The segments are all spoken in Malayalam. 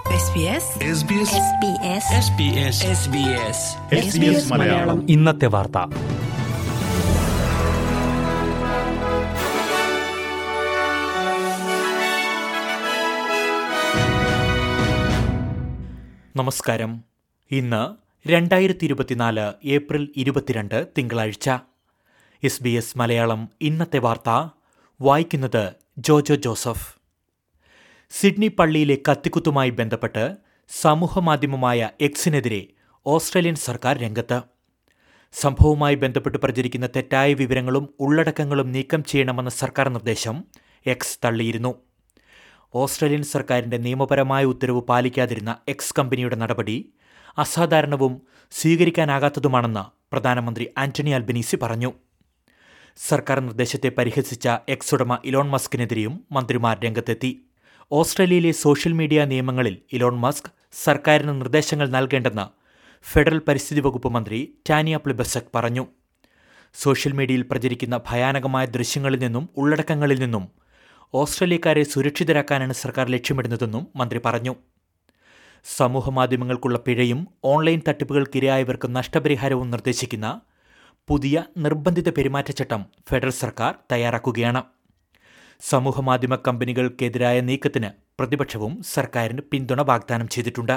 SBS മലയാളം ഇന്നത്തെ വാർത്ത നമസ്കാരം ഇന്ന് രണ്ടായിരത്തി ഇരുപത്തിനാല് ഏപ്രിൽ ഇരുപത്തിരണ്ട് തിങ്കളാഴ്ച എസ് ബി എസ് മലയാളം ഇന്നത്തെ വാർത്ത വായിക്കുന്നത് ജോജോ ജോസഫ് സിഡ്നി പള്ളിയിലെ കത്തിക്കുത്തുമായി ബന്ധപ്പെട്ട് സമൂഹമാധ്യമമായ എക്സിനെതിരെ ഓസ്ട്രേലിയൻ സർക്കാർ രംഗത്ത് സംഭവവുമായി ബന്ധപ്പെട്ട് പ്രചരിക്കുന്ന തെറ്റായ വിവരങ്ങളും ഉള്ളടക്കങ്ങളും നീക്കം ചെയ്യണമെന്ന സർക്കാർ നിർദ്ദേശം എക്സ് തള്ളിയിരുന്നു ഓസ്ട്രേലിയൻ സർക്കാരിന്റെ നിയമപരമായ ഉത്തരവ് പാലിക്കാതിരുന്ന എക്സ് കമ്പനിയുടെ നടപടി അസാധാരണവും സ്വീകരിക്കാനാകാത്തതുമാണെന്ന് പ്രധാനമന്ത്രി ആന്റണി അൽബനീസി പറഞ്ഞു സർക്കാർ നിർദ്ദേശത്തെ പരിഹസിച്ച എക്സ് ഉടമ ഇലോൺ മസ്കിനെതിരെയും മന്ത്രിമാർ രംഗത്തെത്തി ഓസ്ട്രേലിയയിലെ സോഷ്യൽ മീഡിയ നിയമങ്ങളിൽ ഇലോൺ മസ്ക് സർക്കാരിന് നിർദ്ദേശങ്ങൾ നൽകേണ്ടെന്ന് ഫെഡറൽ പരിസ്ഥിതി വകുപ്പ് മന്ത്രി ടാനിയ പ്ലിബസക് പറഞ്ഞു സോഷ്യൽ മീഡിയയിൽ പ്രചരിക്കുന്ന ഭയാനകമായ ദൃശ്യങ്ങളിൽ നിന്നും ഉള്ളടക്കങ്ങളിൽ നിന്നും ഓസ്ട്രേലിയക്കാരെ സുരക്ഷിതരാക്കാനാണ് സർക്കാർ ലക്ഷ്യമിടുന്നതെന്നും മന്ത്രി പറഞ്ഞു സമൂഹമാധ്യമങ്ങൾക്കുള്ള പിഴയും ഓൺലൈൻ തട്ടിപ്പുകൾക്കിരയായവർക്ക് നഷ്ടപരിഹാരവും നിർദ്ദേശിക്കുന്ന പുതിയ നിർബന്ധിത പെരുമാറ്റച്ചട്ടം ഫെഡറൽ സർക്കാർ തയ്യാറാക്കുകയാണ് സമൂഹമാധ്യമ കമ്പനികൾക്കെതിരായ നീക്കത്തിന് പ്രതിപക്ഷവും സർക്കാരിന് പിന്തുണ വാഗ്ദാനം ചെയ്തിട്ടുണ്ട്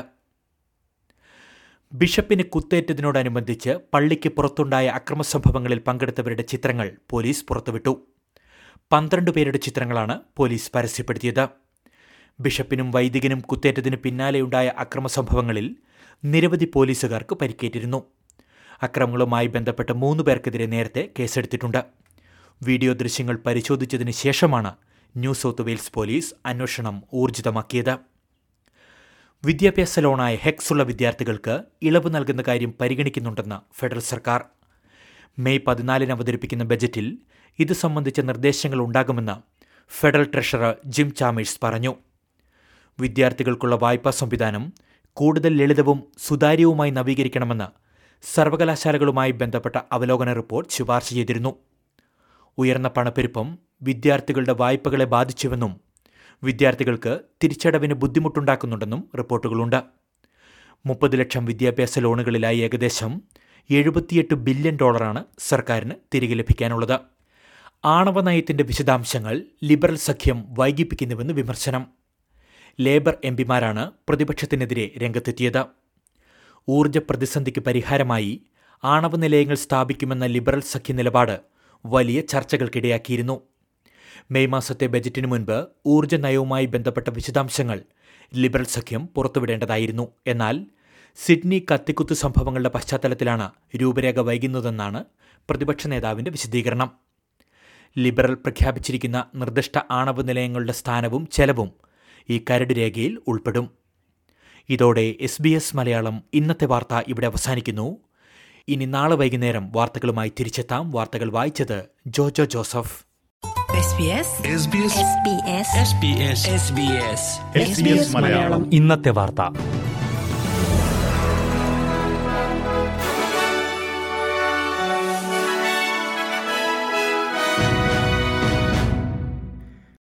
ബിഷപ്പിന് കുത്തേറ്റതിനോടനുബന്ധിച്ച് പള്ളിക്ക് പുറത്തുണ്ടായ അക്രമസംഭവങ്ങളിൽ പങ്കെടുത്തവരുടെ ചിത്രങ്ങൾ പോലീസ് പുറത്തുവിട്ടു പന്ത്രണ്ട് പേരുടെ ചിത്രങ്ങളാണ് പോലീസ് പരസ്യപ്പെടുത്തിയത് ബിഷപ്പിനും വൈദികനും കുത്തേറ്റതിന് പിന്നാലെയുണ്ടായ അക്രമസംഭവങ്ങളിൽ നിരവധി പോലീസുകാർക്ക് പരിക്കേറ്റിരുന്നു അക്രമങ്ങളുമായി ബന്ധപ്പെട്ട് മൂന്ന് പേർക്കെതിരെ നേരത്തെ കേസെടുത്തിട്ടുണ്ട് വീഡിയോ ദൃശ്യങ്ങൾ പരിശോധിച്ചതിന് ശേഷമാണ് ന്യൂ സൗത്ത് വെയിൽസ് പോലീസ് അന്വേഷണം ഊർജിതമാക്കിയത് വിദ്യാഭ്യാസ ലോണായ ഹെക്സ് ഉള്ള വിദ്യാർത്ഥികൾക്ക് ഇളവ് നൽകുന്ന കാര്യം പരിഗണിക്കുന്നുണ്ടെന്ന് ഫെഡറൽ സർക്കാർ മെയ് പതിനാലിന് അവതരിപ്പിക്കുന്ന ബജറ്റിൽ ഇത് സംബന്ധിച്ച നിർദ്ദേശങ്ങൾ ഉണ്ടാകുമെന്ന് ഫെഡറൽ ട്രഷറർ ജിം ചാമേഴ്സ് പറഞ്ഞു വിദ്യാർത്ഥികൾക്കുള്ള വായ്പാ സംവിധാനം കൂടുതൽ ലളിതവും സുതാര്യവുമായി നവീകരിക്കണമെന്ന് സർവകലാശാലകളുമായി ബന്ധപ്പെട്ട അവലോകന റിപ്പോർട്ട് ശുപാർശ ചെയ്തിരുന്നു ഉയർന്ന പണപ്പെരുപ്പം വിദ്യാർത്ഥികളുടെ വായ്പകളെ ബാധിച്ചുവെന്നും വിദ്യാർത്ഥികൾക്ക് തിരിച്ചടവിന് ബുദ്ധിമുട്ടുണ്ടാക്കുന്നുണ്ടെന്നും റിപ്പോർട്ടുകളുണ്ട് മുപ്പത് ലക്ഷം വിദ്യാഭ്യാസ ലോണുകളിലായി ഏകദേശം എഴുപത്തിയെട്ട് ബില്യൺ ഡോളറാണ് സർക്കാരിന് തിരികെ ലഭിക്കാനുള്ളത് ആണവ നയത്തിന്റെ വിശദാംശങ്ങൾ ലിബറൽ സഖ്യം വൈകിപ്പിക്കുന്നുവെന്ന് വിമർശനം ലേബർ എംപിമാരാണ് പ്രതിപക്ഷത്തിനെതിരെ രംഗത്തെത്തിയത് ഊർജ്ജ പ്രതിസന്ധിക്ക് പരിഹാരമായി ആണവ നിലയങ്ങൾ സ്ഥാപിക്കുമെന്ന ലിബറൽ സഖ്യ നിലപാട് വലിയ ചർച്ചകൾക്കിടയാക്കിയിരുന്നു മെയ് മാസത്തെ ബജറ്റിനു മുൻപ് ഊർജ്ജ നയവുമായി ബന്ധപ്പെട്ട വിശദാംശങ്ങൾ ലിബറൽ സഖ്യം പുറത്തുവിടേണ്ടതായിരുന്നു എന്നാൽ സിഡ്നി കത്തിക്കുത്ത് സംഭവങ്ങളുടെ പശ്ചാത്തലത്തിലാണ് രൂപരേഖ വൈകുന്നതെന്നാണ് പ്രതിപക്ഷ നേതാവിന്റെ വിശദീകരണം ലിബറൽ പ്രഖ്യാപിച്ചിരിക്കുന്ന നിർദ്ദിഷ്ട ആണവ നിലയങ്ങളുടെ സ്ഥാനവും ചെലവും ഈ കരട് രേഖയിൽ ഉൾപ്പെടും ഇതോടെ എസ് ബി എസ് മലയാളം ഇന്നത്തെ വാർത്ത ഇവിടെ അവസാനിക്കുന്നു ഇനി നാളെ വൈകുന്നേരം വാർത്തകളുമായി തിരിച്ചെത്താം വാർത്തകൾ വായിച്ചത് ജോജോ ജോസഫ് SBS ഇന്നത്തെ വാർത്ത